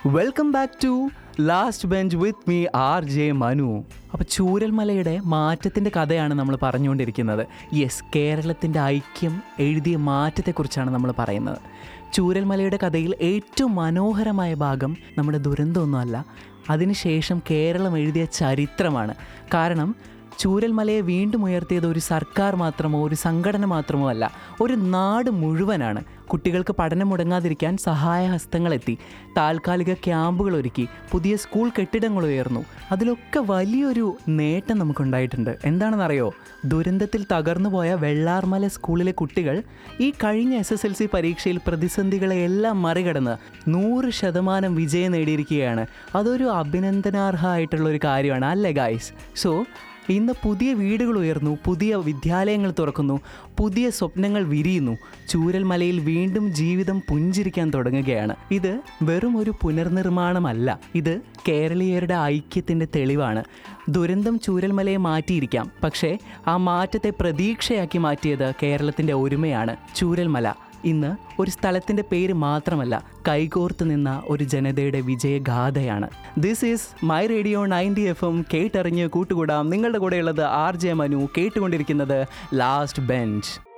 welcome back to last bench with me R J Manu അപ്പോൾ ചൂരൽമലയുടെ മാറ്റത്തിൻ്റെ കഥയാണ് നമ്മൾ പറഞ്ഞുകൊണ്ടിരിക്കുന്നത് യെസ് കേരളത്തിൻ്റെ ഐക്യം എഴുതിയ മാറ്റത്തെക്കുറിച്ചാണ് നമ്മൾ പറയുന്നത് ചൂരൽമലയുടെ കഥയിൽ ഏറ്റവും മനോഹരമായ ഭാഗം നമ്മുടെ ദുരന്തമൊന്നുമല്ല അതിനുശേഷം കേരളം എഴുതിയ ചരിത്രമാണ് കാരണം ചൂരൽമലയെ വീണ്ടും ഉയർത്തിയത് ഒരു സർക്കാർ മാത്രമോ ഒരു സംഘടന മാത്രമോ അല്ല ഒരു നാട് മുഴുവനാണ് കുട്ടികൾക്ക് പഠനം മുടങ്ങാതിരിക്കാൻ സഹായഹസ്തങ്ങളെത്തി താൽക്കാലിക ക്യാമ്പുകൾ ഒരുക്കി പുതിയ സ്കൂൾ കെട്ടിടങ്ങൾ ഉയർന്നു അതിലൊക്കെ വലിയൊരു നേട്ടം നമുക്കുണ്ടായിട്ടുണ്ട് എന്താണെന്നറിയോ ദുരന്തത്തിൽ തകർന്നുപോയ വെള്ളാർമല സ്കൂളിലെ കുട്ടികൾ ഈ കഴിഞ്ഞ എസ് എസ് എൽ സി പരീക്ഷയിൽ പ്രതിസന്ധികളെ എല്ലാം മറികടന്ന് നൂറ് ശതമാനം വിജയം നേടിയിരിക്കുകയാണ് അതൊരു അഭിനന്ദനാർഹമായിട്ടുള്ള ഒരു കാര്യമാണ് അല്ലേ ഗായ്സ് സോ ഇന്ന് പുതിയ വീടുകൾ ഉയർന്നു പുതിയ വിദ്യാലയങ്ങൾ തുറക്കുന്നു പുതിയ സ്വപ്നങ്ങൾ വിരിയുന്നു ചൂരൽമലയിൽ വീണ്ടും ജീവിതം പുഞ്ചിരിക്കാൻ തുടങ്ങുകയാണ് ഇത് വെറും ഒരു പുനർനിർമ്മാണമല്ല ഇത് കേരളീയരുടെ ഐക്യത്തിൻ്റെ തെളിവാണ് ദുരന്തം ചൂരൽമലയെ മാറ്റിയിരിക്കാം പക്ഷേ ആ മാറ്റത്തെ പ്രതീക്ഷയാക്കി മാറ്റിയത് കേരളത്തിൻ്റെ ഒരുമയാണ് ചൂരൽമല ഇന്ന് ഒരു സ്ഥലത്തിൻ്റെ പേര് മാത്രമല്ല കൈകോർത്ത് നിന്ന ഒരു ജനതയുടെ വിജയഗാഥയാണ് this is my radio ninety F M കേട്ടറിഞ്ഞ് കൂട്ടുകൂടാം നിങ്ങളുടെ കൂടെയുള്ളത് ആർ ജെ മനു കേട്ടുകൊണ്ടിരിക്കുന്നത് ലാസ്റ്റ് ബെഞ്ച്